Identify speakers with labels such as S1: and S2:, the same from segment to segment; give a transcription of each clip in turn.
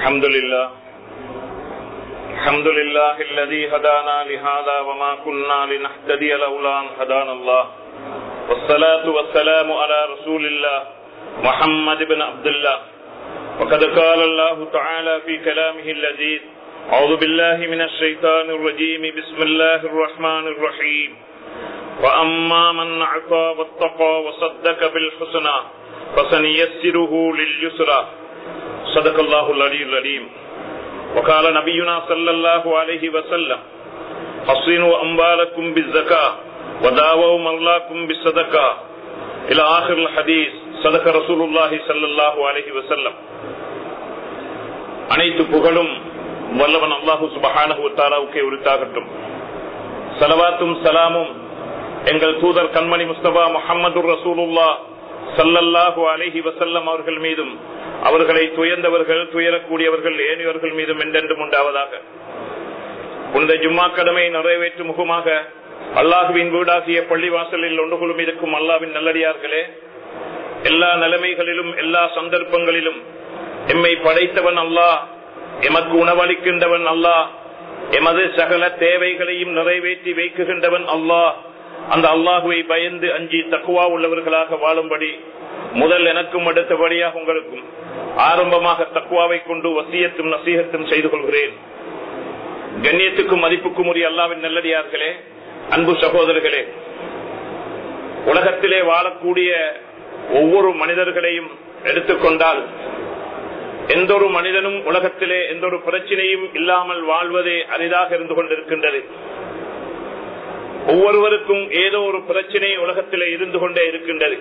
S1: الحمد لله الحمد لله الذي هدانا لهذا وما كنا لنهتدي لولا أن هدانا الله والصلاة والسلام على رسول الله محمد بن عبد الله وقد قال الله تعالى في كلامه اللذيذ أعوذ بالله من الشيطان الرجيم بسم الله الرحمن الرحيم وأما من أعطى واتقى وصدق بالحسنى فسنيسره لليسرى صدق الله العلي العليم وقال نبينا صلى الله عليه وسلم حصنوا أموالكم بالزكاة وداووا مولاكم بالصدقة إلى آخر الحديث صدق رسول الله صلى الله عليه وسلم அனைத்து புகழும் வல்லவன் அல்லாஹு சுபஹானஹு தாலாவுக்கே உரித்தாகட்டும் சலவாத்தும் சலாமும் எங்கள் தூதர் கண்மணி முஸ்தபா முகமது ரசூலுல்லா சல்லல்லாஹு அலஹி வசல்லம் அவர்கள் மீதும் அவர்களை துயர்ந்தவர்கள் துயரக்கூடியவர்கள் ஏனியவர்கள் மீதும் என்றென்றும் உண்டாவதாக புனித ஜும்மா கடமை நிறைவேற்றும் முகமாக அல்லாஹுவின் வீடாகிய பள்ளிவாசலில் ஒன்றுகுழும் இருக்கும் அல்லாவின் நல்லடியார்களே எல்லா நிலைமைகளிலும் எல்லா சந்தர்ப்பங்களிலும் எம்மை படைத்தவன் அல்லாஹ் எமக்கு உணவளிக்கின்றவன் அல்லாஹ் எமது சகல தேவைகளையும் நிறைவேற்றி வைக்குகின்றவன் அல்லாஹ் அந்த அல்லாஹுவை பயந்து அஞ்சி தக்குவா உள்ளவர்களாக வாழும்படி முதல் எனக்கும் அடுத்தபடியாக உங்களுக்கும் ஆரம்பமாக தக்குவாவை கொண்டு வசியத்தும் நசீகத்தும் செய்து கொள்கிறேன் கண்ணியத்துக்கும் மதிப்புக்கும் உரிய அல்லாவின் நல்லடியார்களே அன்பு சகோதரர்களே உலகத்திலே வாழக்கூடிய ஒவ்வொரு மனிதர்களையும் எடுத்துக்கொண்டால் எந்த ஒரு மனிதனும் உலகத்திலே எந்த ஒரு பிரச்சனையும் இல்லாமல் வாழ்வதே அரிதாக இருந்து கொண்டிருக்கின்றது ஒவ்வொருவருக்கும் ஏதோ ஒரு பிரச்சனை உலகத்திலே இருந்து கொண்டே இருக்கின்றது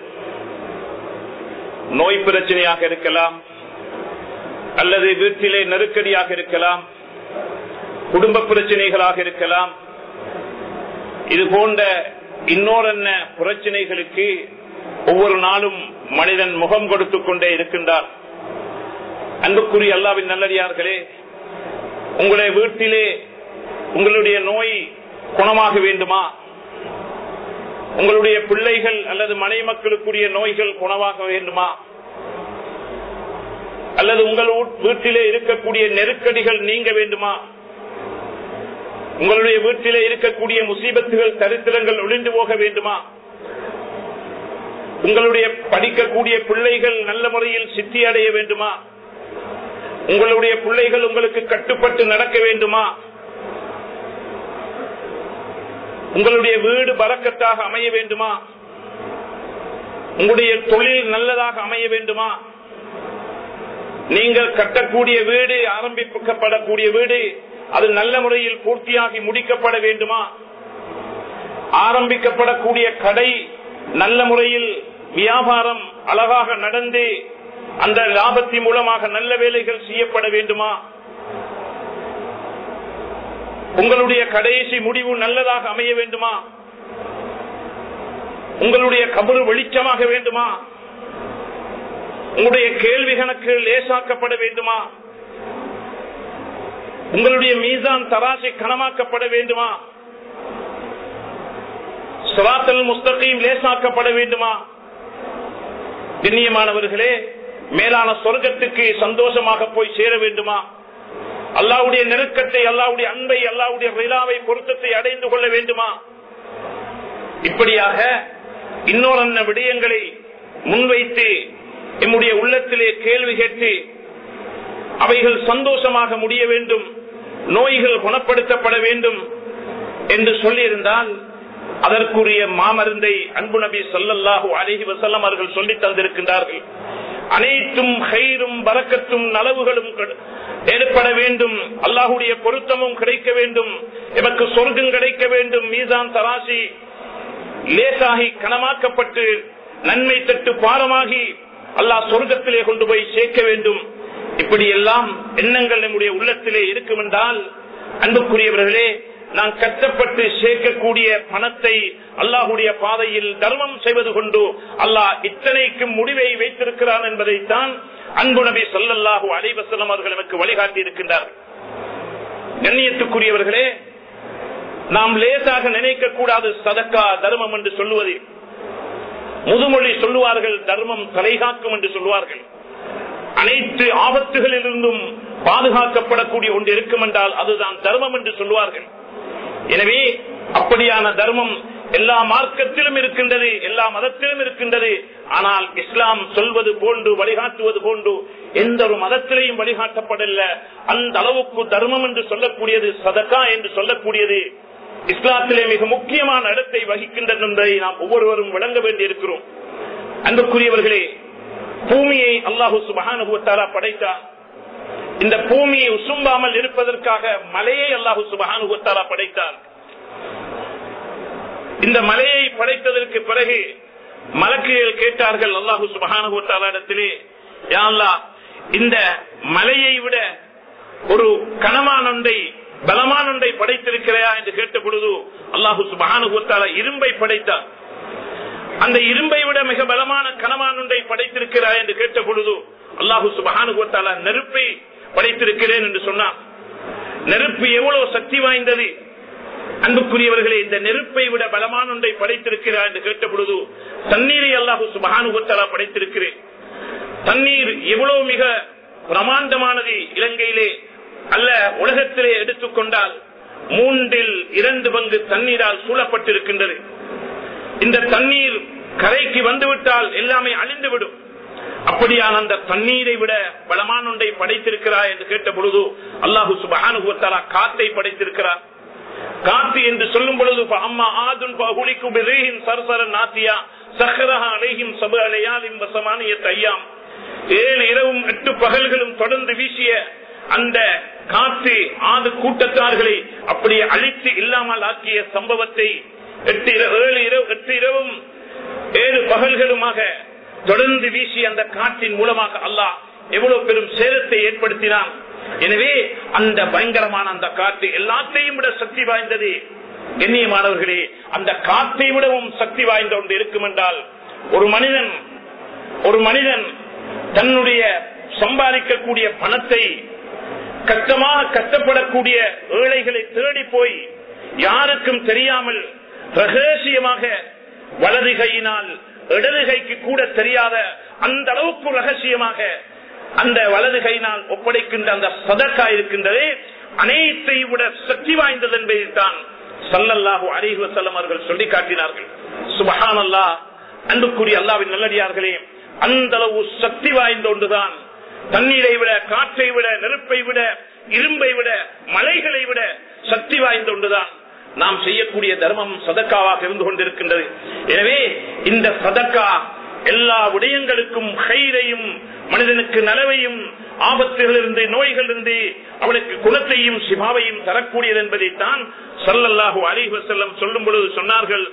S1: நோய் பிரச்சனையாக இருக்கலாம் அல்லது வீட்டிலே நெருக்கடியாக இருக்கலாம் குடும்ப பிரச்சனைகளாக இருக்கலாம் இது போன்ற இன்னொரு பிரச்சனைகளுக்கு ஒவ்வொரு நாளும் மனிதன் முகம் கொடுத்துக் கொண்டே இருக்கின்றார் அன்புக்குரிய அல்லாவின் நல்லடியார்களே உங்களுடைய வீட்டிலே உங்களுடைய நோய் குணமாக வேண்டுமா உங்களுடைய பிள்ளைகள் அல்லது மனை மக்களுக்குரிய நோய்கள் குணமாக வேண்டுமா அல்லது உங்கள் வீட்டிலே இருக்கக்கூடிய நெருக்கடிகள் நீங்க வேண்டுமா உங்களுடைய வீட்டிலே இருக்கக்கூடிய முசீபத்துகள் தரித்திரங்கள் ஒளிந்து போக வேண்டுமா உங்களுடைய படிக்கக்கூடிய பிள்ளைகள் நல்ல முறையில் சித்தி அடைய வேண்டுமா உங்களுடைய பிள்ளைகள் உங்களுக்கு கட்டுப்பட்டு நடக்க வேண்டுமா உங்களுடைய வீடு பறக்கத்தாக அமைய வேண்டுமா உங்களுடைய தொழில் நல்லதாக அமைய வேண்டுமா நீங்கள் கட்டக்கூடிய வீடு ஆரம்பிக்கப்படக்கூடிய வீடு அது நல்ல முறையில் பூர்த்தியாகி முடிக்கப்பட வேண்டுமா ஆரம்பிக்கப்படக்கூடிய கடை நல்ல முறையில் வியாபாரம் அழகாக நடந்து அந்த லாபத்தின் மூலமாக நல்ல வேலைகள் செய்யப்பட வேண்டுமா உங்களுடைய கடைசி முடிவு நல்லதாக அமைய வேண்டுமா உங்களுடைய கபரு வெளிச்சமாக வேண்டுமா உங்களுடைய கேள்வி கணக்கு லேசாக்கப்பட வேண்டுமா உங்களுடைய மீசான் தராசை கனமாக்கப்பட வேண்டுமா சுராத்தல் முஸ்தகையும் லேசாக்கப்பட வேண்டுமா கண்ணியமானவர்களே மேலான சொர்க்கத்துக்கு சந்தோஷமாக போய் சேர வேண்டுமா அல்லாவுடைய நெருக்கத்தை அல்லாவுடைய அன்பை அல்லாவுடைய விழாவை பொருத்தத்தை அடைந்து கொள்ள வேண்டுமா இப்படியாக இன்னொரு விடயங்களை முன்வைத்து எம்முடைய உள்ளத்திலே கேள்வி கேட்டு அவைகள் சந்தோஷமாக முடிய வேண்டும் நோய்கள் குணப்படுத்தப்பட வேண்டும் என்று சொல்லியிருந்தால் அதற்குரிய மாமருந்தை அன்பு நபி சொல்லல்லாஹு அழகி வசல்லம் அவர்கள் சொல்லி தந்திருக்கின்றார்கள் அனைத்தும் கயிறும் பறக்கத்தும் நலவுகளும் ஏற்பட வேண்டும் அல்லாஹுடைய பொருத்தமும் கிடைக்க வேண்டும் எமக்கு சொர்க்கம் கிடைக்க வேண்டும் மீசான் தராசி லேசாகி கனமாக்கப்பட்டு நன்மை தட்டு பாரமாகி அல்லாஹ் சொர்க்கத்திலே கொண்டு போய் சேர்க்க வேண்டும் இப்படி எல்லாம் எண்ணங்கள் நம்முடைய உள்ளத்திலே இருக்கும் என்றால் அன்புக்குரியவர்களே நான் கஷ்டப்பட்டு சேர்க்கக்கூடிய பணத்தை அல்லாஹுடைய பாதையில் தர்மம் செய்வது கொண்டு அல்லாஹ் இத்தனைக்கும் முடிவை வைத்திருக்கிறான் என்பதைத்தான் அன்பு நபி சொல்லல்லாஹு அலைவசலம் அவர்கள் எனக்கு வழிகாட்டி இருக்கின்றார் கண்ணியத்துக்குரியவர்களே நாம் லேசாக நினைக்க கூடாது சதக்கா தர்மம் என்று சொல்லுவது முதுமொழி சொல்லுவார்கள் தர்மம் தலைகாக்கும் என்று சொல்லுவார்கள் அனைத்து ஆபத்துகளிலிருந்தும் பாதுகாக்கப்படக்கூடிய ஒன்று இருக்கும் என்றால் அதுதான் தர்மம் என்று சொல்வார்கள் எனவே அப்படியான தர்மம் எல்லா மார்க்கத்திலும் இருக்கின்றது எல்லா மதத்திலும் இருக்கின்றது ஆனால் இஸ்லாம் சொல்வது போன்று வழிகாட்டுவது போன்று எந்த ஒரு மதத்திலையும் வழிகாட்டப்படல அந்த அளவுக்கு தர்மம் என்று சொல்லக்கூடியது சதக்கா என்று சொல்லக்கூடியது இஸ்லாத்திலே மிக முக்கியமான இடத்தை வகிக்கின்றது என்பதை நாம் ஒவ்வொருவரும் விளங்க வேண்டியிருக்கிறோம் அன்புக்குரியவர்களே பூமியை அல்லாஹு சுபகானுபவத்தாரா படைத்தார் இந்த பூமியை உசும்பாமல் இருப்பதற்காக மலையை அல்லாஹு சுபகானுபவத்தாரா படைத்தார் இந்த மலையை படைத்ததற்கு பிறகு மலக்குகள் கேட்டார்கள் அல்லாஹு சுபகானுபவத்தாரிடத்திலே யாழ்லா இந்த மலையை விட ஒரு கனமான ஒன்றை பலமான ஒன்றை படைத்திருக்கிறாயா என்று கேட்ட பொழுது அல்லாஹு சுபகானுபவத்தால இரும்பை படைத்தார் அந்த இரும்பை விட மிக பலமான கனமான ஒன்றை படைத்திருக்கிறாய் என்று கேட்ட பொழுது அல்லாஹு சுபகானுபவத்தால நெருப்பை படைத்திருக்கிறேன் என்று சொன்னார் நெருப்பு எவ்வளவு சக்தி வாய்ந்தது அன்புக்குரியவர்களே இந்த நெருப்பை விட பலமான ஒன்றை படைத்திருக்கிறார் என்று கேட்ட பொழுது தண்ணீரை அல்லாஹு சுபகானுபவத்தாலா படைத்திருக்கிறேன் தண்ணீர் எவ்வளவு மிக பிரமாண்டமானது இலங்கையிலே அல்ல உலகத்திலே எடுத்துக்கொண்டால் மூன்றில் இரண்டு பங்கு தண்ணீரால் சூழப்பட்டிருக்கின்றது இந்த தண்ணீர் கரைக்கு வந்துவிட்டால் எல்லாமே அழிந்துவிடும் அப்படியான அந்த தண்ணீரை விட பலமான ஒன்றை படைத்திருக்கிறார் என்று கேட்ட பொழுது அல்லாஹு சுபகானுபவத்தாலா காத்தை படைத்திருக்கிறார் காத்து என்று சொல்லும் பொழுது அம்மா ஆதுன் பகுலிக்கும் சரசர நாத்தியா சஹரஹா அலைஹிம் சபு அலையாலிம் வசமானியத் ஐயாம் ஏழு இரவும் எட்டு பகல்களும் தொடர்ந்து வீசிய அந்த காத்து ஆது கூட்டத்தார்களை அப்படியே அழித்து இல்லாமல் ஆக்கிய சம்பவத்தை எட்டு ஏழு இரவு எட்டு இரவும் ஏழு பகல்களுமாக தொடர்ந்து வீசி அந்த காற்றின் மூலமாக அல்லாஹ் எவ்வளவு பெரும் சேதத்தை ஏற்படுத்தினான் எனவே அந்த பயங்கரமான அந்த காற்று எல்லாத்தையும் விட சக்தி வாய்ந்தது கண்ணியமானவர்களே அந்த காற்றை விடவும் சக்தி வாய்ந்த ஒன்று இருக்கும் என்றால் ஒரு மனிதன் ஒரு மனிதன் தன்னுடைய சம்பாதிக்கக்கூடிய பணத்தை கஷ்டமாக கஷ்டப்படக்கூடிய ஏழைகளை தேடி போய் யாருக்கும் தெரியாமல் ரகசியமாக வலது கையினால் இடது கைக்கு கூட தெரியாத அந்த அளவுக்கு ரகசியமாக அந்த வலது கையினால் ஒப்படைக்கின்ற அந்த சதக்கா இருக்கின்றதே அனைத்தை விட சக்தி வாய்ந்தது என்பதைத்தான் சல்லல்லாஹு அலிஹு வசல்லம் அவர்கள் சொல்லி காட்டினார்கள் சுபஹான் அல்லா அன்புக்குரிய அல்லாவின் நல்லடியார்களே அந்த அளவு சக்தி வாய்ந்த ஒன்றுதான் தண்ணீரை விட காற்றை விட நெருப்பை விட இரும்பை விட மலைகளை விட சக்தி வாய்ந்த ஒன்றுதான் நாம் செய்யக்கூடிய தர்மம் சதக்காவாக இருந்து கொண்டிருக்கின்றது எனவே இந்த சதக்கா எல்லா விடயங்களுக்கும் கைரையும் மனிதனுக்கு நலவையும் ஆபத்துகளிலிருந்து நோய்களிலிருந்து அவனுக்கு குணத்தையும் சிபாவையும் தரக்கூடியது என்பதைத்தான் சல்லல்லாஹு அலிஹு செல்லம் சொல்லும் பொழுது சொன்னார்கள்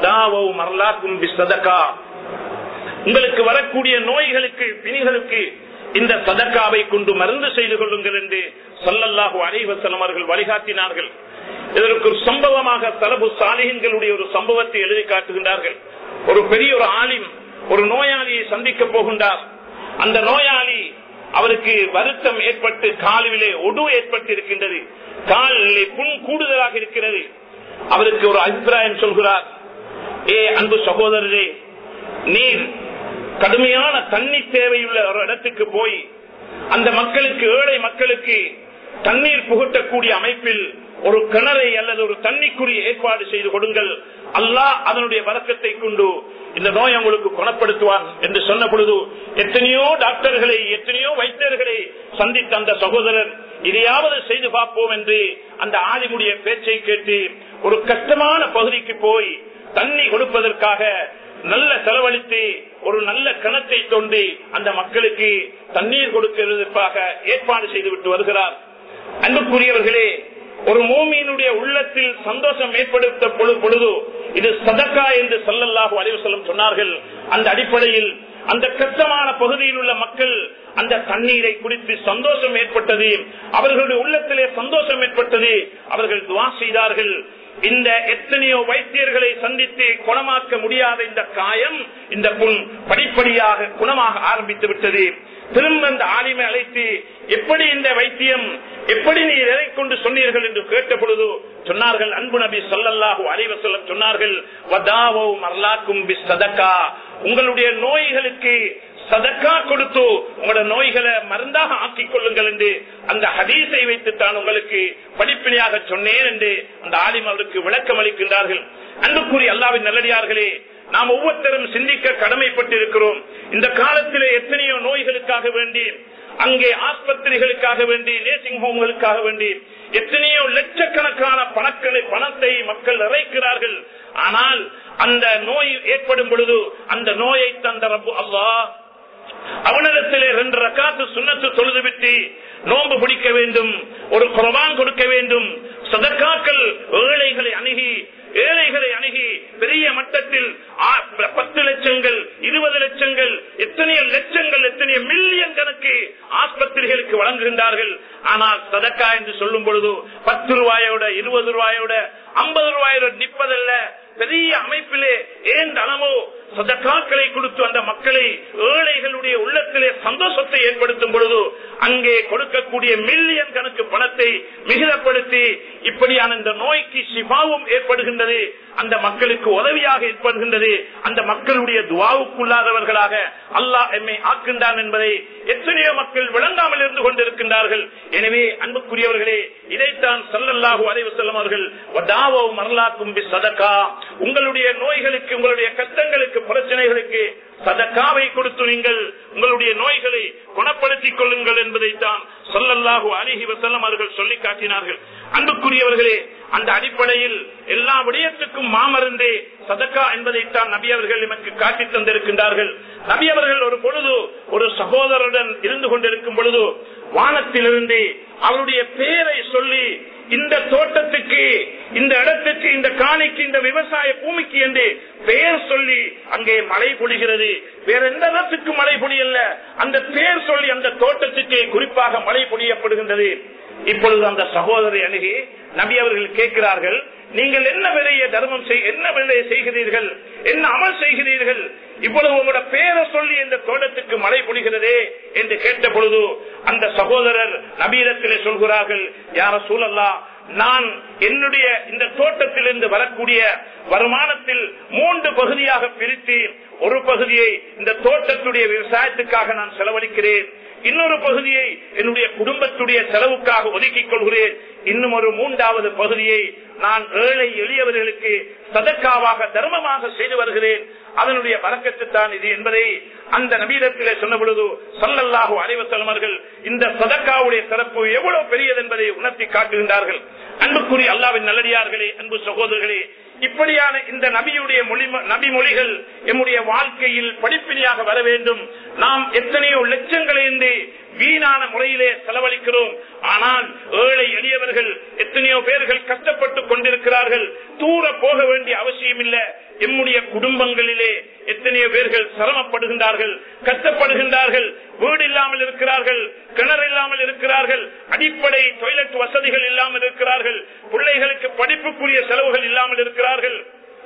S1: உங்களுக்கு வரக்கூடிய நோய்களுக்கு பிணிகளுக்கு இந்த சதக்காவை கொண்டு மருந்து செய்து கொள்ளுங்கள் என்று சல்லல்லாஹு அலிஹசல்லம் அவர்கள் வழிகாட்டினார்கள் இதற்கு ஒரு சம்பவமாக தலபு சாலிகங்களுடைய ஒரு சம்பவத்தை எழுதி காட்டுகின்றார்கள் ஒரு பெரிய ஒரு ஆலிம் ஒரு நோயாளியை சந்திக்க போகின்றார் அந்த நோயாளி அவருக்கு வருத்தம் ஏற்பட்டு காலிலே ஒடு ஏற்பட்டு இருக்கின்றது காலிலே புண் கூடுதலாக இருக்கிறது அவருக்கு ஒரு அபிப்பிராயம் சொல்கிறார் ஏ அன்பு சகோதரரே நீர் கடுமையான தண்ணி தேவையுள்ள ஒரு இடத்துக்கு போய் அந்த மக்களுக்கு ஏழை மக்களுக்கு தண்ணீர் புகட்டக்கூடிய அமைப்பில் ஒரு கிணறை அல்லது ஒரு தண்ணிக்குரிய ஏற்பாடு செய்து கொடுங்கள் அல்லாஹ் அதனுடைய வழக்கத்தை கொண்டு இந்த நோய் உங்களுக்கு குணப்படுத்துவான் என்று சொன்ன பொழுது எத்தனையோ டாக்டர்களை எத்தனையோ வைத்தியர்களை சந்தித்த அந்த சகோதரர் இதையாவது செய்து பார்ப்போம் என்று அந்த ஆதிமுடைய பேச்சை கேட்டு ஒரு கஷ்டமான பகுதிக்கு போய் தண்ணி கொடுப்பதற்காக நல்ல செலவழித்து ஒரு நல்ல கணத்தை தோண்டி அந்த மக்களுக்கு தண்ணீர் கொடுக்கிறதற்காக ஏற்பாடு செய்துவிட்டு வருகிறார் அன்புக்குரியவர்களே ஒரு மூமியினுடைய உள்ளத்தில் சந்தோஷம் ஏற்படுத்த பொழுது இது சதக்கா என்று சொல்லல்லாஹு அலிவசல்லம் சொன்னார்கள் அந்த அடிப்படையில் அந்த கஷ்டமான பகுதியில் உள்ள மக்கள் அந்த தண்ணீரை குடித்து சந்தோஷம் ஏற்பட்டது அவர்களுடைய உள்ளத்திலே சந்தோஷம் ஏற்பட்டது அவர்கள் துவா செய்தார்கள் இந்த எத்தனையோ வைத்தியர்களை சந்தித்து குணமாக்க முடியாத இந்த காயம் இந்த புண் படிப்படியாக குணமாக ஆரம்பித்து விட்டது திரும்ப அந்த ஆலிமை அழைத்து எப்படி இந்த வைத்தியம் எப்படி நீ எதை கொண்டு சொன்னீர்கள் என்று கேட்ட பொழுது சொன்னார்கள் அன்பு நபி சொல்லல்லாஹு அலைவசல்லம் சொன்னார்கள் வதாவோ மர்லாக்கும் பி சதக்கா உங்களுடைய நோய்களுக்கு சதக்கா கொடுத்து உங்களோட நோய்களை மருந்தாக ஆக்கிக் கொள்ளுங்கள் என்று அந்த ஹதீஸை வைத்து தான் உங்களுக்கு படிப்பினையாக சொன்னேன் என்று அந்த ஆலிம் அவருக்கு விளக்கம் அளிக்கின்றார்கள் அன்புக்குரிய அல்லாவின் நல்லடியார்களே நாம் ஒவ்வொருத்தரும் சிந்திக்க கடமைப்பட்டிருக்கிறோம் இந்த காலத்திலே எத்தனையோ நோய்களுக்காக வேண்டி அங்கே ஆஸ்பத்திரிகளுக்காக வேண்டி நேசிங் ஹோம்களுக்காக வேண்டி எத்தனையோ லட்சக்கணக்கான பணக்களை பணத்தை மக்கள் இறைக்கிறார்கள் ஆனால் அந்த நோய் ஏற்படும் பொழுது அந்த நோயை தந்த ரப்பு அல்லாஹ் அவனிடத்திலே ரெண்டு ரக்காத்து சுண்ணத்து தொழுது விட்டு நோன்பு பிடிக்க வேண்டும் ஒரு குரபான் கொடுக்க வேண்டும் சதக்காக்கள் ஏழைகளை அணுகி ஏழைகளை அணுகி பெரிய மட்டத்தில் ஆ- பத்து லட்சங்கள் இருபது லட்சங்கள் எத்தனையோ லட்சங்கள் எத்தனையோ மில்லியன் கணக்கு ஆஸ்பத்திரிகளுக்கு வழங்குகின்றார்கள் ஆனால் சதக்கா என்று சொல்லும் பொழுது பத்து ரூபாயோட இருபது ரூபாயோட ஐம்பது ரூபாயோட நிற்பதல்ல பெரிய அமைப்பிலே ஏன் தனமோ சதக்காக்களை கொடுத்து அந்த மக்களை ஏழைகளுடைய உள்ளத்திலே சந்தோஷத்தை ஏற்படுத்தும் பொழுது அங்கே கொடுக்கக்கூடிய மில்லியன் கணக்கு பணத்தை மிகுதப்படுத்தி இப்படியான இந்த நோய்க்கு சிபாவும் ஏற்படுகின்றது அந்த மக்களுக்கு உதவியாக ஏற்படுகின்றது அந்த மக்களுடைய துவாவுக்குள்ளாதவர்களாக அல்லாஹ் எம்மை ஆக்கின்றான் என்பதை எத்தனையோ மக்கள் விளங்காமல் இருந்து கொண்டிருக்கின்றார்கள் எனவே அன்புக்குரியவர்களே இதைத்தான் சல்லல்லாஹு அலைவு செல்லும் அவர்கள் வதாவோ மரலாக்கும் பி சதக்கா உங்களுடைய நோய்களுக்கு உங்களுடைய கஷ்டங்களுக்கு பிரச்சனைகளுக்கு சதக்காவை கொடுத்து நீங்கள் உங்களுடைய நோய்களை குணப்படுத்திக் கொள்ளுங்கள் என்பதைத்தான் சொல்லல்லாஹு அலிஹி வசல்லம் அவர்கள் சொல்லி காட்டினார்கள் அன்புக்குரியவர்களே அந்த அடிப்படையில் எல்லா விடயத்துக்கும் மாமருந்தே சதக்கா என்பதைத்தான் நபி அவர்கள் நமக்கு காட்டி தந்திருக்கின்றார்கள் நபி அவர்கள் ஒரு பொழுது ஒரு சகோதரருடன் இருந்து கொண்டிருக்கும் பொழுது வானத்திலிருந்து அவருடைய பெயரை சொல்லி இந்த தோட்டத்துக்கு இந்த இடத்துக்கு இந்த காணிக்கு இந்த விவசாய பூமிக்கு என்று பெயர் சொல்லி அங்கே மழை பொழிகிறது வேற எந்த இடத்துக்கு மழை பொழியல்ல அந்த பெயர் சொல்லி அந்த தோட்டத்துக்கு குறிப்பாக மழை பொழியப்படுகின்றது இப்பொழுது அந்த சகோதரி அணுகி நபி அவர்கள் கேட்கிறார்கள் நீங்கள் என்ன விலைய தர்மம் செய் என்ன விலையை செய்கிறீர்கள் என்ன அமல் செய்கிறீர்கள் இவ்வளவு உங்களோட பேரை சொல்லி இந்த தோட்டத்துக்கு மழை பொழிகிறதே என்று கேட்ட பொழுது அந்த சகோதரர் நபீரத்திலே சொல்கிறார்கள் யார சூழல்லா நான் என்னுடைய இந்த தோட்டத்திலிருந்து வரக்கூடிய வருமானத்தில் மூன்று பகுதியாக பிரித்து ஒரு பகுதியை இந்த தோட்டத்துடைய விவசாயத்துக்காக நான் செலவழிக்கிறேன் இன்னொரு பகுதியை என்னுடைய குடும்பத்துடைய செலவுக்காக ஒதுக்கிக் கொள்கிறேன் இன்னும் ஒரு மூன்றாவது பகுதியை நான் ஏழை எளியவர்களுக்கு சதக்காவாக தர்மமாக செய்து வருகிறேன் அதனுடைய வரக்கத்து தான் இது என்பதை அந்த நபீரத்திலே சொன்ன பொழுது சொல்லல்லாஹு அனைவசலமர்கள் இந்த சதக்காவுடைய சிறப்பு எவ்வளவு பெரியது என்பதை உணர்த்தி காட்டுகின்றார்கள் அன்புக்குரிய அல்லாவின் நல்லடியார்களே அன்பு சகோதரர்களே இப்படியான இந்த நபியுடைய மொழி நபி மொழிகள் எம்முடைய வாழ்க்கையில் படிப்பினையாக வர வேண்டும் நாம் எத்தனையோ லட்சங்களை வீணான முறையிலே செலவழிக்கிறோம் ஆனால் ஏழை எளியவர்கள் எத்தனையோ பேர்கள் கஷ்டப்பட்டுக் கொண்டிருக்கிறார்கள் தூர போக வேண்டிய அவசியம் இல்லை எம்முடைய குடும்பங்களிலே எத்தனையோ பேர்கள் சிரமப்படுகின்றார்கள் கஷ்டப்படுகின்றார்கள் வீடு இல்லாமல் இருக்கிறார்கள் கிணறு இல்லாமல் இருக்கிறார்கள் அடிப்படை டொய்லெட் வசதிகள் இல்லாமல் இருக்கிறார்கள் பிள்ளைகளுக்கு படிப்புக்குரிய செலவுகள் இல்லாமல் இருக்கிறார்கள்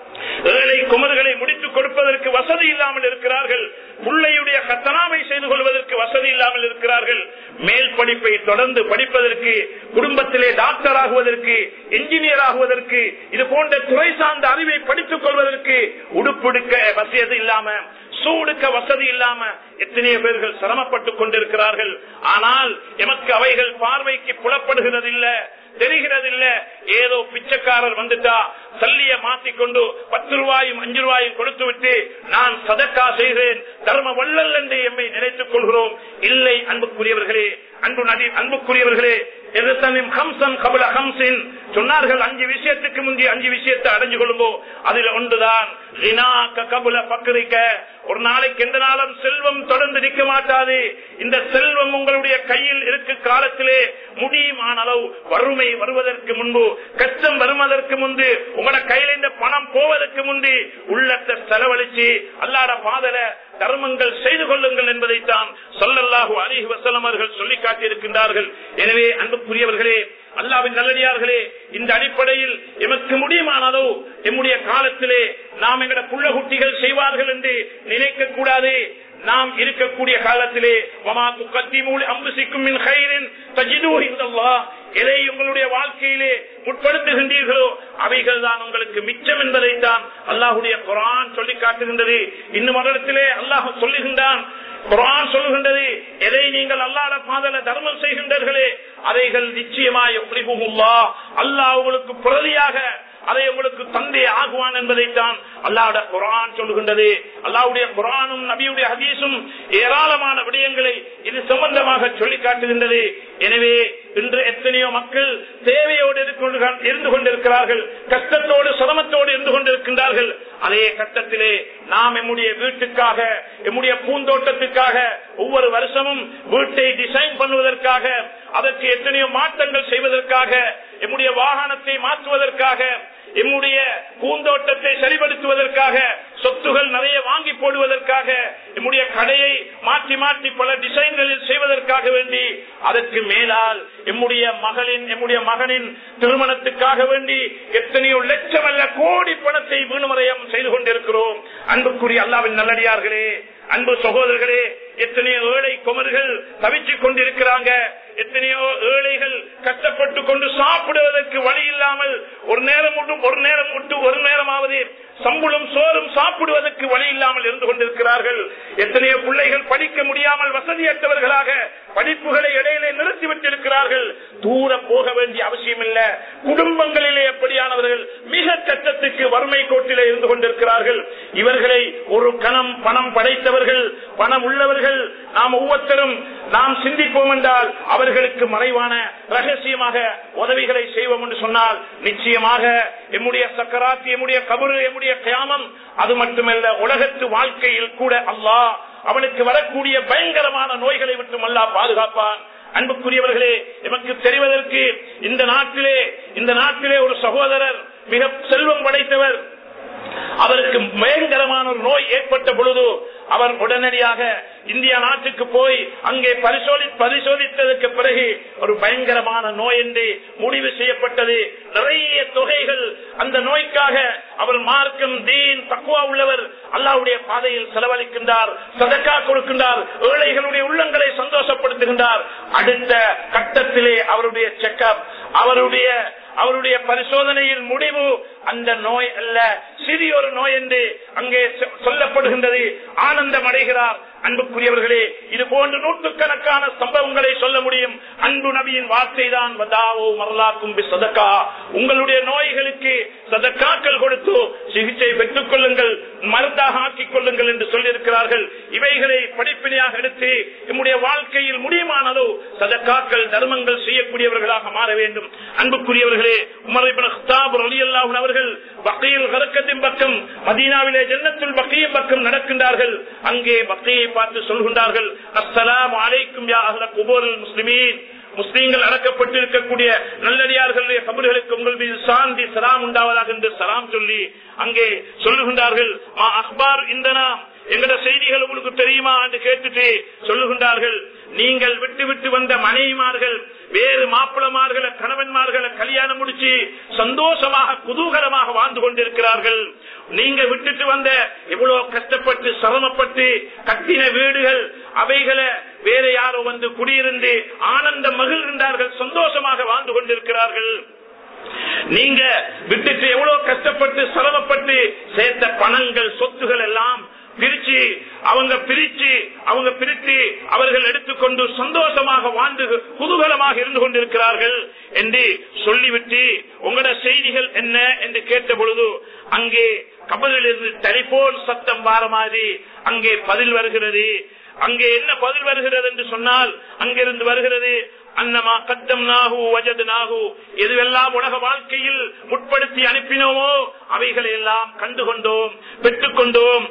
S1: ஏழை குமர்களை முடித்துக் கொடுப்பதற்கு வசதி இல்லாமல் இருக்கிறார்கள் பிள்ளையுடைய கத்தனாமை செய்து கொள்வதற்கு வசதி இல்லாமல் இருக்கிறார்கள் மேல் படிப்பை தொடர்ந்து படிப்பதற்கு குடும்பத்திலே டாக்டர் ஆகுவதற்கு என்ஜினியர் ஆகுவதற்கு இது போன்ற துறை சார்ந்த அறிவை படித்துக் கொள்வதற்கு உடுப்புடுக்க வசதி இல்லாம சூடுக்க வசதி இல்லாம எத்தனையோ பேர்கள் சிரமப்பட்டுக் கொண்டிருக்கிறார்கள் ஆனால் எமக்கு அவைகள் பார்வைக்கு புலப்படுகிறது இல்ல தெரிகிறது இல்ல ஏதோ பிச்சைக்காரர் வந்துட்டா சல்லிய மாத்திக்கொண்டு பத்து ரூபாயும் அஞ்சு ரூபாயும் கொடுத்து விட்டு நான் சதக்கா செய்கிறேன் தர்ம வள்ளல் என்று எம்மை நினைத்துக் கொள்கிறோம் இல்லை அன்புக்குரியவர்களே அன்பு நடி அன்புக்குரியவர்களே எதிர்த்தனின் ஹம்சன் கபல ஹம்சின் சொன்னார்கள் அஞ்சு விஷயத்துக்கு முந்தைய அஞ்சு விஷயத்தை அடைஞ்சு கொள்ளும்போ அதுல ஒன்றுதான் கபுல பக்கரிக்க ஒரு நாளைக்கு எந்த நாளும் செல்வம் தொடர்ந்து நிற்க மாட்டாது இந்த செல்வம் உங்களுடைய கையில் இருக்கு காலத்திலே முடியுமான அளவு வறுமை வருவதற்கு முன்பு கஷ்டம் வருவதற்கு முன்பு உங்களோட கையில இந்த பணம் போவதற்கு முன்பு உள்ளத்தை செலவழிச்சு அல்லாட பாதல தர்மங்கள் செய்து கொள்ளுங்கள் என்பதைத்தான் சொல்லல்லாஹு அலிஹி வசலம் அவர்கள் சொல்லி காட்டியிருக்கின்றார்கள் எனவே அன்புக்குரியவர்களே அல்லாவின் நல்லடியார்களே இந்த அடிப்படையில் எமக்கு முடியுமானதோ எம்முடைய காலத்திலே நாம் எங்கட புள்ள குட்டிகள் செய்வார்கள் என்று நினைக்க கூடாது நாம் இருக்கக்கூடிய காலத்திலே எதை உங்களுடைய வாழ்க்கையிலே முற்படுத்துகின்றீர்களோ அவைகள் தான் உங்களுக்கு மிச்சம் என்பதைத்தான் அல்லாஹுடைய குரான் சொல்லி காட்டுகின்றது இன்னும் இடத்திலே அல்லாஹ் சொல்லுகின்றான் குரான் சொல்கின்றது எதை நீங்கள் அல்லாட பாதல தர்மம் செய்கின்றீர்களே அதைகள் நிச்சயமாய் அல்லாஹ் உங்களுக்கு பிரதியாக அதை உங்களுக்கு தந்தை ஆகுவான் என்பதைத்தான் அல்லாவுடைய குரான் சொல்லுகின்றது அல்லாவுடைய குரானும் நபியுடைய ஹதீஸும் ஏராளமான விடயங்களை இது சம்பந்தமாக சொல்லி காட்டுகின்றது எனவே இன்று எத்தனையோ மக்கள் தேவையோடு இருந்து கொண்டிருக்கிறார்கள் கஷ்டத்தோடு சிரமத்தோடு இருந்து கொண்டிருக்கின்றார்கள் அதே கட்டத்திலே நாம் எம்முடைய வீட்டுக்காக எம்முடைய பூந்தோட்டத்துக்காக ஒவ்வொரு வருஷமும் வீட்டை டிசைன் பண்ணுவதற்காக அதற்கு எத்தனையோ மாற்றங்கள் செய்வதற்காக எம்முடைய வாகனத்தை மாற்றுவதற்காக எம்முடைய பூந்தோட்டத்தை சரிபடுத்துவதற்காக சொத்துகள் நிறைய வாங்கி போடுவதற்காக எம்முடைய கடையை மாற்றி மாற்றி பல டிசைன்களில் செய்வதற்காக வேண்டி அதற்கு மேலால் எம்முடைய மகளின் எம்முடைய மகனின் திருமணத்துக்காக வேண்டி எத்தனையோ லட்சம் அல்ல கோடி பணத்தை வீணுமறையம் செய்து கொண்டிருக்கிறோம் அன்புக்குரிய அல்லாவின் நல்லடியார்களே அன்பு சகோதரர்களே எத்தனையோ ஏழை குமர்கள் தவிச்சுக் கொண்டிருக்கிறாங்க எத்தனையோ ஏழைகள் கஷ்டப்பட்டு கொண்டு சாப்பிடுவதற்கு வழி இல்லாமல் ஒரு நேரம் மட்டும் ஒரு நேரம் விட்டு ஒரு நேரமாவது சம்பளம் சோறும் சாப்பிடுவதற்கு வழி இல்லாமல் இருந்து கொண்டிருக்கிறார்கள் எத்தனையோ பிள்ளைகள் படிக்க முடியாமல் வசதியற்றவர்களாக படிப்புகளை இடையிலே நிறுத்திவிட்டிருக்கிறார்கள் தூர போக வேண்டிய அவசியம் இல்ல குடும்பங்களிலே எப்படியானவர்கள் மிக கட்டத்துக்கு வறுமை கோட்டிலே இருந்து கொண்டிருக்கிறார்கள் இவர்களை ஒரு கணம் பணம் படைத்தவர்கள் பணம் உள்ளவர்கள் நாம் ஒவ்வொருத்தரும் நாம் சிந்திப்போம் என்றால் அவர்களுக்கு மறைவான ரகசியமாக உதவிகளை செய்வோம் என்று சொன்னால் நிச்சயமாக எம்முடைய சக்கராத்தி எம்முடைய கபரு எம்முடைய கியாமம் அது மட்டுமல்ல உலகத்து வாழ்க்கையில் கூட அல்லாஹ் அவனுக்கு வரக்கூடிய பயங்கரமான நோய்களை விட்டு அல்லாஹ் பாதுகாப்பான் அன்புக்குரியவர்களே எமக்கு தெரிவதற்கு இந்த நாட்டிலே இந்த நாட்டிலே ஒரு சகோதரர் மிக செல்வம் படைத்தவர் அவருக்கு பயங்கரமான ஒரு நோய் ஏற்பட்ட பொழுது அவர் உடனடியாக இந்தியா நாட்டுக்கு போய் அங்கே பரிசோதி பரிசோதித்ததற்கு பிறகு ஒரு பயங்கரமான நோய் என்று முடிவு செய்யப்பட்டது நிறைய தொகைகள் அந்த நோய்க்காக அவர் மார்க்கம் தீன் தக்குவா உள்ளவர் அல்லாவுடைய பாதையில் செலவழிக்கின்றார் சதக்கா கொடுக்கின்றார் ஏழைகளுடைய உள்ளங்களை சந்தோஷப்படுத்துகின்றார் அடுத்த கட்டத்திலே அவருடைய செக்கப் அவருடைய அவருடைய பரிசோதனையின் முடிவு அந்த நோய் அல்ல சிறிய ஒரு நோய் என்று அங்கே சொல்லப்படுகின்றது ஆனந்தம் அடைகிறார் அன்புக்குரியவர்களே இது போன்ற நூற்றுக்கணக்கான சம்பவங்களை சொல்ல முடியும் அன்பு நபியின் வார்த்தை தான் வதாவோ மரலாக்கும் சதக்கா உங்களுடைய நோய்களுக்கு சதக்காக்கள் கொடுத்து சிகிச்சை பெற்றுக் கொள்ளுங்கள் மருந்தாக ஆக்கிக் கொள்ளுங்கள் என்று சொல்லியிருக்கிறார்கள் இவைகளை படிப்பினையாக எடுத்து நம்முடைய வாழ்க்கையில் முடியுமானதோ சதக்காக்கள் தர்மங்கள் செய்யக்கூடியவர்களாக மாற வேண்டும் அன்புக்குரியவர்களே உமர் அவர்கள் பக்கையில் கறக்கத்தின் பக்கம் மதீனாவிலே ஜன்னத்துள் பக்கையும் பக்கம் நடக்கின்றார்கள் அங்கே பக்கையை பார்த்து சொல்கின்றார்கள் அஸ்ஸலாம் அலைக்கும் யா அஹ்ல குபூரில் முஸ்லிமீன் முஸ்லீம்கள் அடக்கப்பட்டிருக்கக்கூடிய நல்லடியார்களுடைய கபர்களுக்கு உங்கள் மீது சாந்தி சலாம் உண்டாவதாக என்று சலாம் சொல்லி அங்கே சொல்லுகின்றார்கள் அக்பார் இந்தனா எங்கட செய்திகள் உங்களுக்கு தெரியுமா என்று கேட்டுட்டு சொல்லுகின்றார்கள் நீங்கள் விட்டு விட்டு வந்த மனைவிமார்கள் வேறு மாப்பிளமார்களை கணவன்மார்களை கல்யாணம் முடிச்சு சந்தோஷமாக குதூகலமாக வாழ்ந்து கொண்டிருக்கிறார்கள் நீங்க விட்டுட்டு வந்த எவ்வளவு கஷ்டப்பட்டு சிரமப்பட்டு கட்டின வீடுகள் அவைகளை வேற யாரோ வந்து குடியிருந்து ஆனந்த மகிழ்கின்றார்கள் சந்தோஷமாக வாழ்ந்து கொண்டிருக்கிறார்கள் நீங்க விட்டுட்டு எவ்வளவு கஷ்டப்பட்டு சிரமப்பட்டு சேர்த்த பணங்கள் சொத்துகள் எல்லாம் பிரிச்சு அவங்க பிரிச்சு அவங்க பிரித்து அவர்கள் எடுத்துக்கொண்டு சந்தோஷமாக வாழ்ந்து குதூகலமாக இருந்து கொண்டிருக்கிறார்கள் என்று சொல்லிவிட்டு உங்களோட செய்திகள் என்ன என்று கேட்ட பொழுது அங்கே கபலிலிருந்து டெலிபோன் சத்தம் வார மாதிரி அங்கே பதில் வருகிறது அங்கே என்ன பதில் வருகிறது என்று சொன்னால் அங்கிருந்து வருகிறது அன்னமா கத்தம் நாகு வஜது நாகு எதுவெல்லாம் உலக வாழ்க்கையில் முற்படுத்தி அனுப்பினோமோ அவைகளை எல்லாம் கண்டுகொண்டோம் பெற்றுக்கொண்டோம்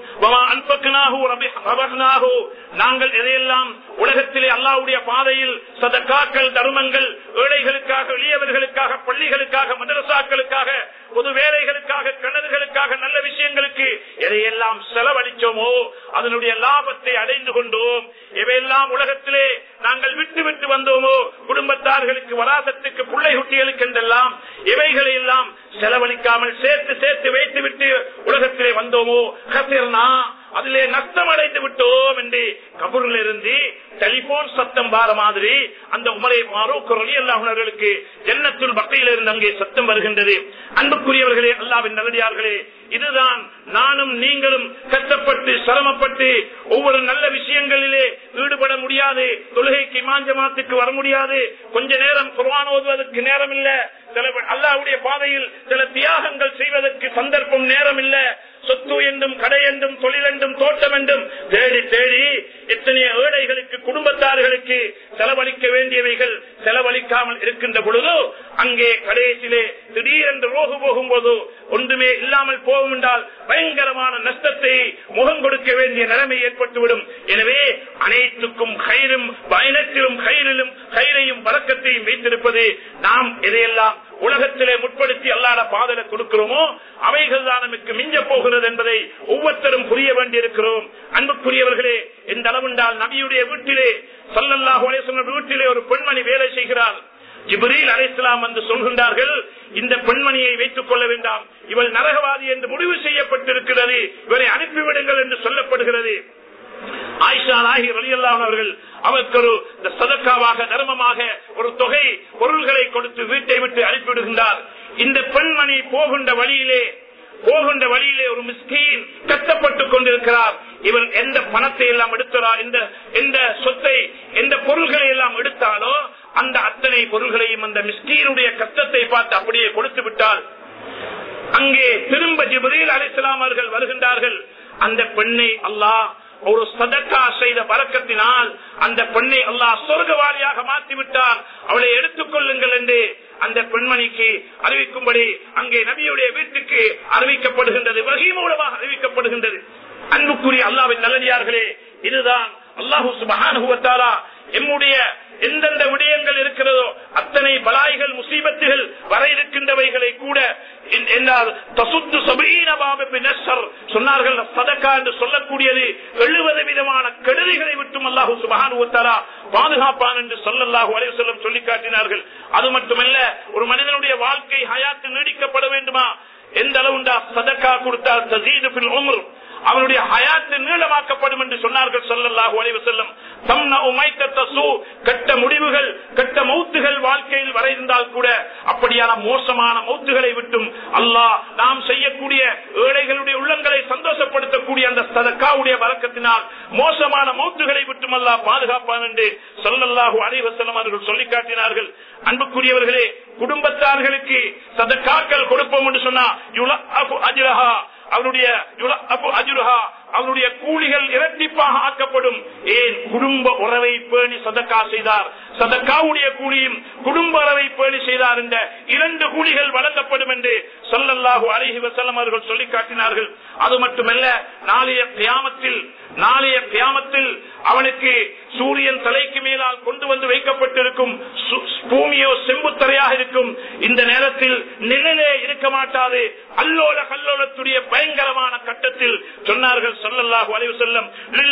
S1: நாங்கள் எதையெல்லாம் உலகத்திலே அல்லாவுடைய பாதையில் சதக்காக்கள் தர்மங்கள் ஏழைகளுக்காக எளியவர்களுக்காக பள்ளிகளுக்காக மதரசாக்களுக்காக பொது வேலைகளுக்காக கிணறுகளுக்காக நல்ல விஷயங்களுக்கு எதையெல்லாம் செலவழிச்சோமோ அதனுடைய லாபத்தை அடைந்து கொண்டோம் எவையெல்லாம் உலகத்திலே நாங்கள் விட்டு விட்டு வந்தோமோ குடும்பத்தார்களுக்கு வராசத்துக்கு பிள்ளை குட்டிகளுக்கு என்றெல்லாம் இவைகளை எல்லாம் செலவழிக்காமல் சேர்த்து சேர்த்து வைத்து விட்டு உலகத்திலே வந்தோமோ கசிர்னா அதிலே நஷ்டம் அடைந்து விட்டோம் என்று கபூரில் இருந்து டெலிபோன் சத்தம் வார மாதிரி அந்த உமரை மாரூக் ரலி அல்லாஹர்களுக்கு ஜன்னத்துல் பக்கையில் இருந்து அங்கே சத்தம் வருகின்றது அன்புக்குரியவர்களே அல்லாவின் நல்லடியார்களே இதுதான் நானும் நீங்களும் கஷ்டப்பட்டு சிரமப்பட்டு ஒவ்வொரு நல்ல விஷயங்களிலே ஈடுபட முடியாது தொழுகைக்கு மாஞ்சமாத்துக்கு வர முடியாது கொஞ்ச நேரம் குர்ஆன் ஓதுவதற்கு நேரம் இல்ல சில அல்லாவுடைய பாதையில் சில தியாகங்கள் செய்வதற்கு சந்தர்ப்பம் நேரம் இல்ல சொத்து என்றும் கடை என்றும் தொழில் என்றும் தோட்டம் என்றும் தேடி தேடி எத்தனை ஏழைகளுக்கு குடும்பத்தார்களுக்கு செலவழிக்க வேண்டியவைகள் செலவழிக்காமல் இருக்கின்ற பொழுது அங்கே கடைசியிலே திடீரென்று ரோகு போகும்போது ஒன்றுமே இல்லாமல் போகும் என்றால் பயங்கரமான நஷ்டத்தை முகம் கொடுக்க வேண்டிய நிலைமை ஏற்பட்டுவிடும் எனவே அனைத்துக்கும் கயிறும் பயணத்திலும் கயிறிலும் கயிறையும் பறக்கத்தையும் வைத்திருப்பது நாம் எதையெல்லாம் உலகத்திலே முற்படுத்தி அல்லாத பாதல கொடுக்கிறோமோ அவைகள் தான் நமக்கு மிஞ்ச போகிறது என்பதை ஒவ்வொருத்தரும் புரிய வேண்டியிருக்கிறோம் அன்புக்குரியவர்களே எந்த அளவுண்டால் நபியுடைய வீட்டிலே சல்லல்லாஹு அலைஹி வஸல்லம் வீட்டிலே ஒரு பெண்மணி வேலை செய்கிறார் ஜிப்ரீல் அலைஹிஸ்ஸலாம் வந்து சொல்கின்றார்கள் இந்த பெண்மணியை வைத்துக் கொள்ள வேண்டாம் இவள் நரகவாதி என்று முடிவு செய்யப்பட்டிருக்கிறது இவரை அனுப்பிவிடுங்கள் என்று சொல்லப்படுகிறது ஆயிஷா நாகி ரலியல்லாஹு அவர்கள் அவருக்கு ஒரு இந்த சதக்காவாக தர்மமாக ஒரு தொகை பொருள்களை கொடுத்து வீட்டை விட்டு அனுப்பிவிடுகின்றார் இந்த பெண்மணி போகின்ற வழியிலே போகின்ற வழியிலே ஒரு மிஸ்கீன் கஷ்டப்பட்டுக் கொண்டிருக்கிறார் இவர் எந்த பணத்தை எல்லாம் எடுத்தாரோ எந்த எந்த சொத்தை எந்த பொருள்களை எல்லாம் எடுத்தாலோ அந்த அத்தனை பொருள்களையும் அந்த மிஸ்கீனுடைய கஷ்டத்தை பார்த்து அப்படியே கொடுத்து விட்டால் அங்கே திரும்ப ஜிப்ரீல் அலிஸ்லாம் அவர்கள் வருகின்றார்கள் அந்த பெண்ணை அல்லாஹ் ஒரு சதக்கா செய்த பழக்கத்தினால் அந்த பெண்ணை அல்லாஹ் சொர்க்கவாளியாக மாற்றிவிட்டார் அவளை எடுத்துக் கொள்ளுங்கள் என்று அந்த பெண்மணிக்கு அறிவிக்கும்படி அங்கே நபியுடைய வீட்டுக்கு அறிவிக்கப்படுகின்றது வகை மூலமாக அறிவிக்கப்படுகின்றது அன்புக்குரிய அல்லாவின் நல்லடியார்களே இதுதான் அல்லாஹு சுபகானுவத்தாரா எம்முடைய எந்தெந்த விடயங்கள் இருக்கிறதோ அத்தனை பலாய்கள் முசீபத்துகள் வர இருக்கின்றவைகளை கூட சொன்னார்கள் சதக்கா என்று சொல்லக்கூடியது எழுபது விதமான கெடுதிகளை விட்டும் அல்லாஹு சுபகானுவத்தாரா பாதுகாப்பான் என்று சொல்லல்லாஹு அலைய சொல்லம் சொல்லி காட்டினார்கள் அது மட்டுமல்ல ஒரு மனிதனுடைய வாழ்க்கை ஹயாத்து நீடிக்கப்பட வேண்டுமா எந்த அளவுண்டா சதக்கா கொடுத்தால் தசீது பில் உமர் அவனுடைய ஹயாத்து நீளமாக்கப்படும் என்று சொன்னார்கள் சொல்லல்லாஹு அலைவ செல்லம் கட்ட முடிவுகள் கட்ட மௌத்துகள் வாழ்க்கையில் வர இருந்தால் கூட அப்படியான மோசமான மௌத்துகளை விட்டும் அல்லாஹ் நாம் செய்யக்கூடிய ஏழைகளுடைய உள்ளங்களை சந்தோஷப்படுத்தக்கூடிய அந்த சதக்காவுடைய வழக்கத்தினால் மோசமான மௌத்துகளை விட்டும் அல்லாஹ் பாதுகாப்பான் என்று சொல்லல்லாஹு அலைவ செல்லம் அவர்கள் சொல்லி காட்டினார்கள் அன்புக்குரியவர்களே குடும்பத்தார்களுக்கு சதக்காக்கள் கொடுப்போம் என்று சொன்னா அஜிரஹா அவருடைய அவருடைய கூலிகள் இரட்டிப்பாக ஆக்கப்படும் ஏன் குடும்ப உறவை பேணி சதக்கா செய்தார் சதக்காவுடைய கூலியும் குடும்ப உறவை பேணி செய்தார் என்ற இரண்டு கூலிகள் வழங்கப்படும் என்று சொல்லல்லாஹு அழகி வசல்லம் அவர்கள் சொல்லி காட்டினார்கள் அது மட்டுமல்ல நாளைய கியாமத்தில் நாளைய கியாமத்தில் அவனுக்கு சூரியன் தலைக்கு மேலால் கொண்டு வந்து வைக்கப்பட்டிருக்கும் பூமியோ செம்புத்தரையாக இருக்கும் இந்த நேரத்தில் நிழலே இருக்க மாட்டாது அல்லோல கல்லோலத்துடைய பயங்கரமான கட்டத்தில் சொன்னார்கள் சொல்லல்லாஹு அலைவு செல்லம்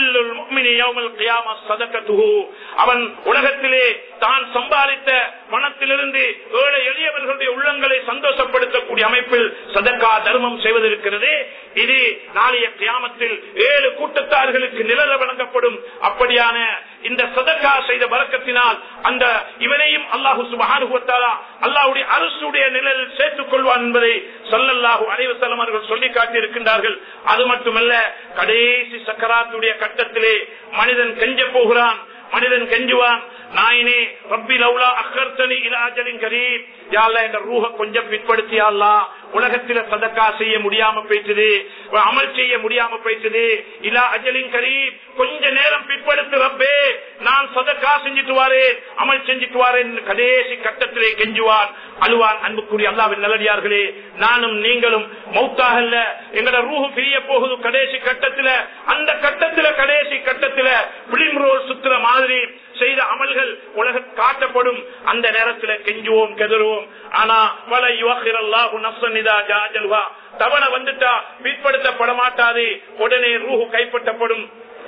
S1: அவன் உலகத்திலே தான் சம்பாதித்த பணத்திலிருந்து ஏழை எளியவர்களுடைய உள்ளங்களை சந்தோஷப்படுத்தக்கூடிய அமைப்பில் சதக்கா தர்மம் செய்வதற்கிறது இது நாளைய கியாமத்தில் ஏழு கூட்டத்தார்களுக்கு நிழல வழங்கப்படும் அப்படியான இந்த சதக்கா செய்த வழக்கத்தினால் அந்த இவனையும் அல்லாஹு சுபகானுவத்தாரா அல்லாஹுடைய அரசுடைய நிழலில் சேர்த்துக் கொள்வான் என்பதை சொல்லல்லாஹு அனைவசலம் அவர்கள் சொல்லி காட்டியிருக்கின்றார்கள் அது மட்டுமல்ல கடைசி சக்கராத்துடைய கட்டத்திலே மனிதன் கெஞ்ச போகிறான் மனிதன் கெஞ்சுவான் நாயினே ரப்பி லவுலா அக்கர்த்தனி இலாஜலின் கரீப் யாழ்லா என்ற ரூஹ கொஞ்சம் பிற்படுத்தியாள்லா உலகத்தில சதக்கா செய்ய முடியாம போயிட்டது அமல் செய்ய முடியாம போயிட்டது இலா அஜலின் கரீப் கொஞ்ச நேரம் பிற்படுத்து ரப்பே நான் சதக்கா செஞ்சுட்டு வாரேன் அமல் செஞ்சுட்டு வாரேன் கடைசி கட்டத்திலே கெஞ்சுவான் அழுவான் அன்புக்குரிய அல்லாவின் நல்லடியார்களே நானும் நீங்களும் மௌத்தாகல்ல எங்கட ரூஹு பிரிய போகுது கடைசி கட்டத்தில அந்த கட்டத்தில கடைசி கட்டத்தில பிலிம் ரோல் சுத்துற மாதிரி செய்த அமல்கள் உலக காட்டப்படும் அந்த நேரத்தில் கெஞ்சுவோம் கெதறுவோம் ஆனா பல யுவகிரல்லாஹு நப்சனிதா ஜாஜல்வா தவணை வந்துட்டா பிற்படுத்தப்பட மாட்டாது உடனே ரூஹு கைப்பற்றப்படும்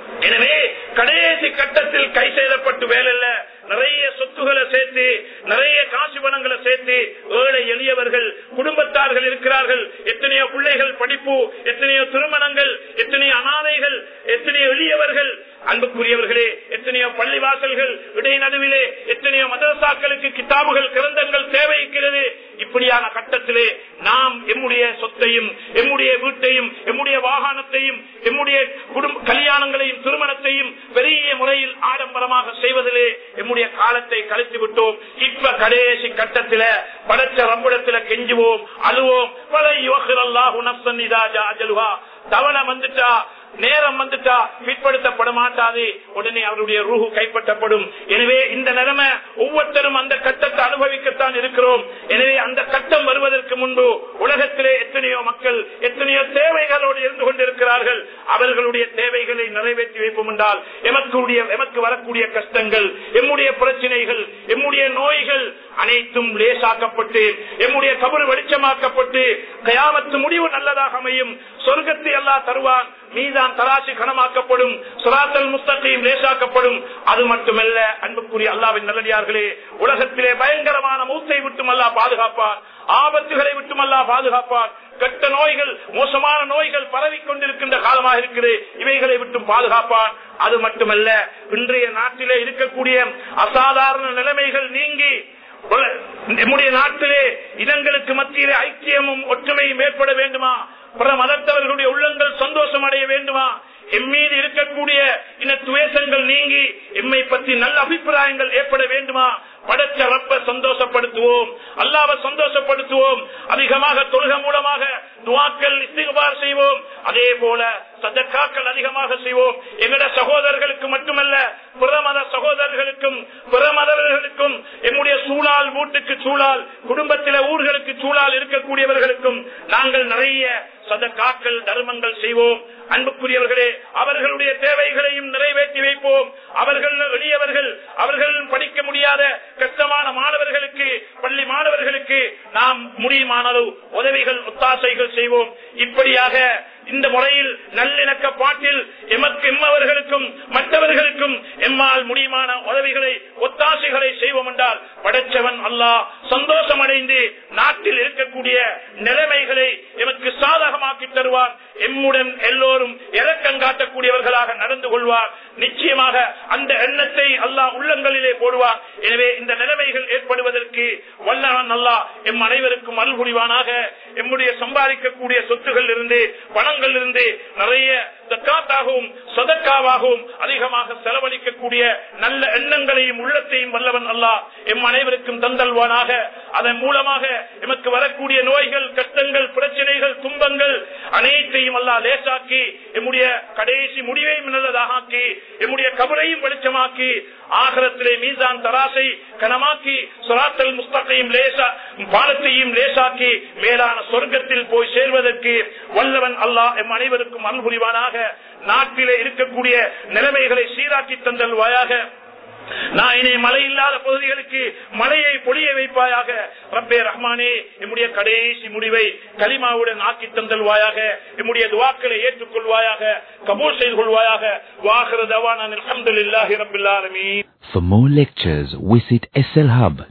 S1: எனவே கடைசி கட்டத்தில் கை செய்தப்பட்டு வேலையில நிறைய சொத்துக்களை சேர்த்து நிறைய காசு பணங்களை சேர்த்து ஏழை எளியவர்கள் குடும்பத்தார்கள் இருக்கிறார்கள் எத்தனையோ பிள்ளைகள் படிப்பு எத்தனையோ திருமணங்கள் எத்தனையோ அனாதைகள் எத்தனையோ எளியவர்கள் அன்புக்குரியவர்களே எத்தனையோ பள்ளிவாசல்கள் இடைநடுவிலே எத்தனையோ மதரசாக்களுக்கு கிதாபுகள் கிரந்தங்கள் தேவைக்கிறது இப்படியான கட்டத்திலே நாம் எம்முடைய சொத்தையும் எம்முடைய வீட்டையும் எம்முடைய வாகனத்தையும் எம்முடைய குடும்ப கல்யாணங்களையும் திருமணத்தையும் பெரிய முறையில் ஆடம்பரமாக செய்வதிலே எம்முடைய காலத்தை கழித்து விட்டோம் இப்ப கடைசி கட்டத்தில படைச்ச ரம்பிடத்தில கெஞ்சுவோம் அழுவோம் பல யோகரல்லாஹு நப்சன் இதா அஜலுவா தவணை வந்துட்டா நேரம் வந்துட்டா பிற்படுத்தப்பட மாட்டாது உடனே அவருடைய ரூஹு கைப்பற்றப்படும் எனவே இந்த நிலைமை ஒவ்வொருத்தரும் அந்த கட்டத்தை அனுபவிக்கத்தான் இருக்கிறோம் எனவே அந்த கட்டம் வருவதற்கு முன்பு உலகத்திலே எத்தனையோ மக்கள் எத்தனையோ தேவைகளோடு இருந்து கொண்டிருக்கிறார்கள் அவர்களுடைய தேவைகளை நிறைவேற்றி வைப்போம் என்றால் எமக்குடைய எமக்கு வரக்கூடிய கஷ்டங்கள் எம்முடைய பிரச்சனைகள் எம்முடைய நோய்கள் அனைத்தும் லேசாக்கப்பட்டு எம்முடைய கபரு வெளிச்சமாக்கப்பட்டு கயாமத்து முடிவு நல்லதாக அமையும் சொர்க்கத்தை எல்லாம் தருவான் மீதான் தராசி கனமாக்கப்படும் சுராத்தல் முஸ்தகையும் லேசாக்கப்படும் அது மட்டுமல்ல அன்புக்குரிய அல்லாவின் நல்லடியார்களே உலகத்திலே பயங்கரமான மூத்தை விட்டும் அல்லா பாதுகாப்பான் ஆபத்துகளை விட்டும் அல்லா பாதுகாப்பான் கெட்ட நோய்கள் மோசமான நோய்கள் பரவி கொண்டிருக்கின்ற காலமாக இருக்கிறது இவைகளை விட்டும் பாதுகாப்பான் அது மட்டுமல்ல இன்றைய நாட்டிலே இருக்கக்கூடிய அசாதாரண நிலைமைகள் நீங்கி நம்முடைய நாட்டிலே இனங்களுக்கு மத்தியிலே ஐக்கியமும் ஒற்றுமையும் ஏற்பட வேண்டுமா பிற மதத்தவர்களுடைய உள்ளங்கள் சந்தோஷம் அடைய வேண்டுமா எம் மீது இருக்கக்கூடிய இன துவேஷங்கள் நீங்கி எம்மை பற்றி நல்ல அபிப்பிராயங்கள் ஏற்பட வேண்டுமா படைச்ச ரப்ப சந்தோஷப்படுத்துவோம் அல்லாவை சந்தோஷப்படுத்துவோம் அதிகமாக தொழுக மூலமாக துவாக்கள் இஸ்திகார் செய்வோம் அதே போல சதக்காக்கள் அதிகமாக செய்வோம் எங்கட சகோதரர்களுக்கு மட்டுமல்ல புறமத சகோதரர்களுக்கும் புறமதவர்களுக்கும் எம்முடைய சூழால் வீட்டுக்கு சூழால் குடும்பத்தில ஊர்களுக்கு சூழால் இருக்கக்கூடியவர்களுக்கும் நாங்கள் நிறைய சதக்காக்கள் தர்மங்கள் செய்வோம் அன்புக்குரியவர்களே அவர்களுடைய தேவைகளையும் நிறைவேற்றி வைப்போம் அவர்கள் எளியவர்கள் அவர்கள் படிக்க முடியாத கஷ்டமான மாணவர்களுக்கு பள்ளி மாணவர்களுக்கு நாம் முடியுமான அளவு உதவிகள் ஒத்தாசைகள் செய்வோம் இப்படியாக இந்த முறையில் நல்லிணக்க பாட்டில் எமக்கு எம்மவர்களுக்கும் மற்றவர்களுக்கும் எம்மால் முடியுமான உதவிகளை ஒத்தாசைகளை செய்வோம் என்றால் படைச்சவன் அல்லாஹ் சந்தோஷம் அடைந்து நாட்டில் இருக்கக்கூடிய நிலைமைகளை எமக்கு சாதகமாக்கி தருவார் எம்முடன் எல்லோரும் இறக்கம் காட்டக்கூடியவர்களாக நடந்து கொள்வார் நிச்சயமாக அந்த எண்ணத்தை அல்லாஹ் உள்ளங்களிலே போடுவார் எனவே இந்த நிலைமைகள் ஏற்படுவதற்கு வல்லவன் அல்லாஹ் எம் அனைவருக்கும் அருள் புரிவானாக எம்முடைய சம்பாதிக்கக்கூடிய சொத்துகள் இருந்து பணங்கள் இருந்து நிறைய தக்காத்தாகவும் சதக்காவாகவும் அதிகமாக செலவழிக்கக்கூடிய நல்ல எண்ணங்களையும் உள்ளத்தையும் வல்லவன் அல்லாஹ் எம் அனைவருக்கும் தந்தல்வானாக அதன் மூலமாக எமக்கு வரக்கூடிய நோய்கள் கஷ்டங்கள் பிரச்சனைகள் துன்பங்கள் அனைத்தையும் அல்லா லேசாக்கி எம்முடைய கடைசி முடிவையும் நல்லதாக ஆக்கி எம்முடைய கபரையும் வெளிச்சமாக்கி ஆகரத்திலே மீசான் தராசை கனமாக்கி சுராத்தல் முஸ்தகையும் லேசா பாலத்தையும் லேசாக்கி மேலான சொர்க்கத்தில் போய் சேர்வதற்கு வல்லவன் அல்லாஹ் எம் அனைவருக்கும் அருள் புரிவானாக நாட்டிலே இருக்கக்கூடிய நிலைமைகளை சீராக்கி தந்தல்வாயாக நான் இனி மழை இல்லாத பகுதிகளுக்கு மழையை பொழிய வைப்பாயாக ரப்பே ரஹ்மானே நம்முடைய கடைசி முடிவை கலிமாவுடன் ஆக்கி தந்தல்வாயாக நம்முடைய துவாக்களை ஏற்றுக்கொள்வாயாக கபூல் செய்து கொள்வாயாக வாகர தவான அலமதுல்லாஹி ரபில் ஆலமீன்
S2: For more lectures, visit slhub